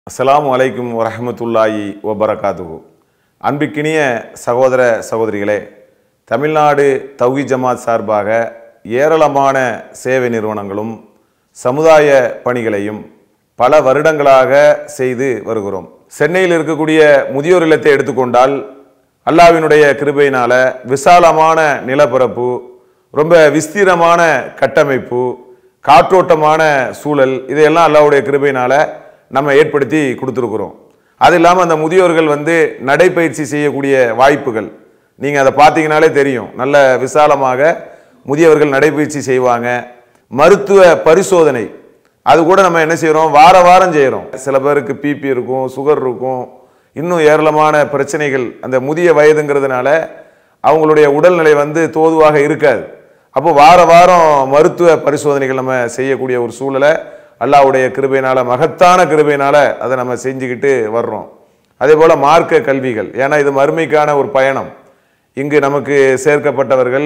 அஸ்ஸலாமு அலைக்கும் வரஹமத்துல்லாஹி வபரகாத்துஹு அன்பிக்கினிய சகோதர சகோதரிகளே தமிழ்நாடு தௌஹி ஜமாத் சார்பாக ஏராளமான சேவை நிறுவனங்களும் சமுதாய பணிகளையும் பல வருடங்களாக செய்து வருகிறோம் சென்னையில் இருக்கக்கூடிய முதியோர் இல்லத்தை எடுத்துக்கொண்டால் அல்லாவினுடைய கிருபையினால விசாலமான நிலப்பரப்பு ரொம்ப விஸ்தீரமான கட்டமைப்பு காற்றோட்டமான சூழல் இதையெல்லாம் அல்லாவுடைய கிருபையினால நம்ம ஏற்படுத்தி கொடுத்துருக்குறோம் அது இல்லாமல் அந்த முதியோர்கள் வந்து நடைப்பயிற்சி செய்யக்கூடிய வாய்ப்புகள் நீங்கள் அதை பார்த்தீங்கனாலே தெரியும் நல்ல விசாலமாக முதியவர்கள் நடைப்பயிற்சி செய்வாங்க மருத்துவ பரிசோதனை அது கூட நம்ம என்ன செய்கிறோம் வார வாரம் செய்கிறோம் சில பேருக்கு பிபி இருக்கும் சுகர் இருக்கும் இன்னும் ஏராளமான பிரச்சனைகள் அந்த முதிய வயதுங்கிறதுனால அவங்களுடைய உடல்நிலை வந்து தோதுவாக இருக்காது அப்போ வார வாரம் மருத்துவ பரிசோதனைகள் நம்ம செய்யக்கூடிய ஒரு சூழலை அல்லாவுடைய கிருபையினால மகத்தான கிருபையினால அதை நம்ம செஞ்சுக்கிட்டு வர்றோம் அதே போல் மார்க்க கல்விகள் ஏன்னா இது மறுமைக்கான ஒரு பயணம் இங்கு நமக்கு சேர்க்கப்பட்டவர்கள்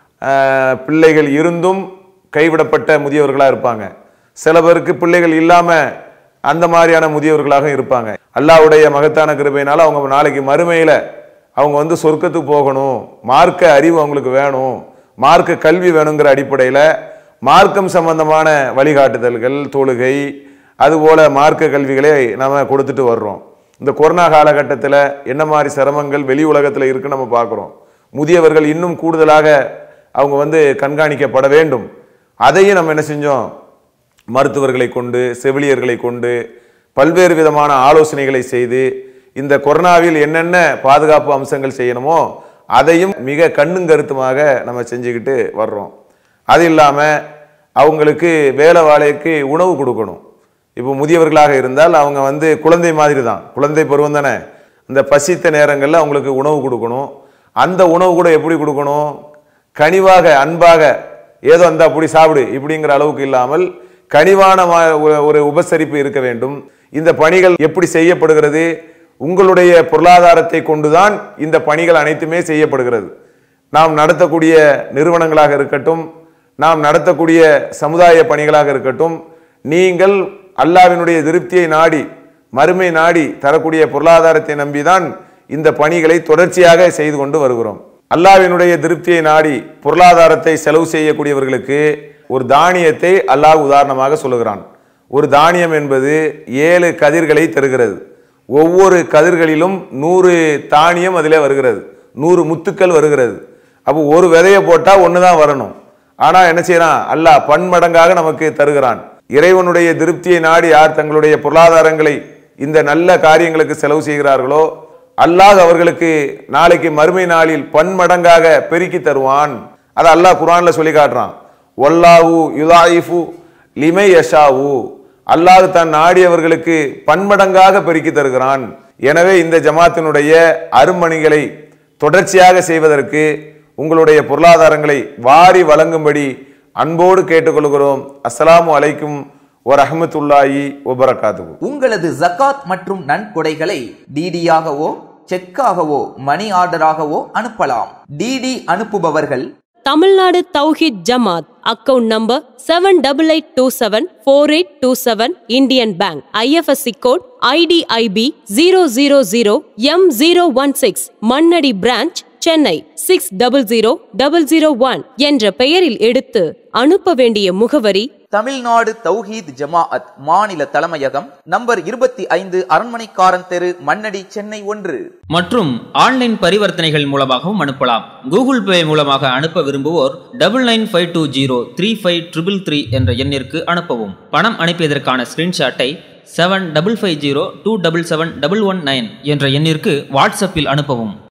ஆஹ், பிள்ளைகள் இருந்தும் கைவிடப்பட்ட முதியவர்களாக இருப்பாங்க சில பேருக்கு பிள்ளைகள் இல்லாமல் அந்த மாதிரியான முதியவர்களாக இருப்பாங்க அல்லாவுடைய மகத்தான கிருபையினால அவங்க நாளைக்கு மறுமையில் அவங்க வந்து சொர்க்கத்துக்கு போகணும் மார்க்க அறிவு அவங்களுக்கு வேணும் மார்க்க கல்வி வேணுங்கிற அடிப்படையில் மார்க்கம் சம்பந்தமான வழிகாட்டுதல்கள் தொழுகை அதுபோல மார்க்க கல்விகளை நாம கொடுத்துட்டு வர்றோம் இந்த கொரோனா காலகட்டத்தில் என்ன மாதிரி சிரமங்கள் வெளி உலகத்தில் இருக்குன்னு நம்ம பார்க்குறோம் முதியவர்கள் இன்னும் கூடுதலாக அவங்க வந்து கண்காணிக்கப்பட வேண்டும் அதையும் நம்ம என்ன செஞ்சோம் மருத்துவர்களை கொண்டு செவிலியர்களை கொண்டு பல்வேறு விதமான ஆலோசனைகளை செய்து இந்த கொரோனாவில் என்னென்ன பாதுகாப்பு அம்சங்கள் செய்யணுமோ அதையும் மிக கண்ணும் கருத்துமாக நம்ம செஞ்சுக்கிட்டு வர்றோம் அது இல்லாமல் அவங்களுக்கு வேலை வாழைக்கு உணவு கொடுக்கணும் இப்போ முதியவர்களாக இருந்தால் அவங்க வந்து குழந்தை மாதிரி தான் குழந்தை பருவம் தானே இந்த பசித்த நேரங்களில் அவங்களுக்கு உணவு கொடுக்கணும் அந்த உணவு கூட எப்படி கொடுக்கணும் கனிவாக அன்பாக ஏதோ அந்த அப்படி சாப்பிடு இப்படிங்கிற அளவுக்கு இல்லாமல் கனிவான மா- ஒரு- ஒரு உபசரிப்பு இருக்க வேண்டும் இந்த பணிகள் எப்படி செய்யப்படுகிறது உங்களுடைய பொருளாதாரத்தை கொண்டுதான் இந்த பணிகள் அனைத்துமே செய்யப்படுகிறது நாம் நடத்தக்கூடிய நிறுவனங்களாக இருக்கட்டும் நாம் நடத்தக்கூடிய சமுதாய பணிகளாக இருக்கட்டும் நீங்கள் அல்லாவினுடைய திருப்தியை நாடி மறுமை நாடி தரக்கூடிய பொருளாதாரத்தை நம்பிதான் இந்த பணிகளை தொடர்ச்சியாக செய்து கொண்டு வருகிறோம் அல்லாவினுடைய திருப்தியை நாடி பொருளாதாரத்தை செலவு செய்யக்கூடியவர்களுக்கு ஒரு தானியத்தை அல்லாஹ் உதாரணமாக சொல்லுகிறான் ஒரு தானியம் என்பது ஏழு கதிர்களை தருகிறது ஒவ்வொரு கதிர்களிலும் நூறு தானியம் அதிலே வருகிறது நூறு முத்துக்கள் வருகிறது அப்போ ஒரு விதையை போட்டால் ஒன்று தான் வரணும் ஆனால் என்ன செய்யறான் அல்லாஹ் பன்மடங்காக நமக்கு தருகிறான் இறைவனுடைய திருப்தியை நாடி யார் தங்களுடைய பொருளாதாரங்களை இந்த நல்ல காரியங்களுக்கு செலவு செய்கிறார்களோ அல்லாஹ் அவர்களுக்கு நாளைக்கு மறுமை நாளில் பன்மடங்காக பெருக்கி தருவான் அதை அல்லாஹ் குர்ஆன்ல சொல்லி காட்டுறான் ஒல்லாஹு யுதாயிஃபு லிமை யஷாவு அல்லாஹ் தன் நாடியவர்களுக்கு பன்மடங்காக பெருக்கி தருகிறான் எனவே இந்த ஜமாத்தினுடைய அருமணிகளை தொடர்ச்சியாக செய்வதற்கு உங்களுடைய பொருளாதாரங்களை வாரி வழங்கும்படி அன்போடு கேட்டுக்கொள்கிறோம் அஸ்ஸலாமு அலைக்கும் வரஹ்மத்துல்லாஹி வபரகாத்துஹு உங்களது ஜகாத் மற்றும் நன்கொடைகளை டிடியாகவோ செக்காகவோ மணி ஆர்டராகவோ அனுப்பலாம் டிடி அனுப்புபவர்கள் Tamil Nadu Thowheed Jamath account number seven double eight two seven four eight two seven Indian bank IFSC code IDIB zero zero zero M zero one six Mannady branch Chennai six double zero double zero one என்ற பெயரில் எடுத்து அனுப்ப வேண்டிய முகவரி தமிழ்நாடு தௌஹீத் ஜமாஅத் மாநில தலைமையகம் number இருபத்தி ஐந்து அரண்மனைக்காரன் தெரு மண்ணடி சென்னை ஒன்று மற்றும் ஆன்லைன் பரிவர்த்தனைகள் மூலமாகவும் அனுப்பலாம் கூகுள் பே மூலமாக அனுப்ப விரும்புவோர் double nine five two zero three five triple three என்ற எண்ணிற்கு அனுப்பவும் பணம் அனுப்பியதற்கான ஸ்கிரீன்ஷாட்டை seven double five zero two double seven double one nine என்ற எண்ணிற்கு வாட்ஸ்அப்பில் அனுப்பவும்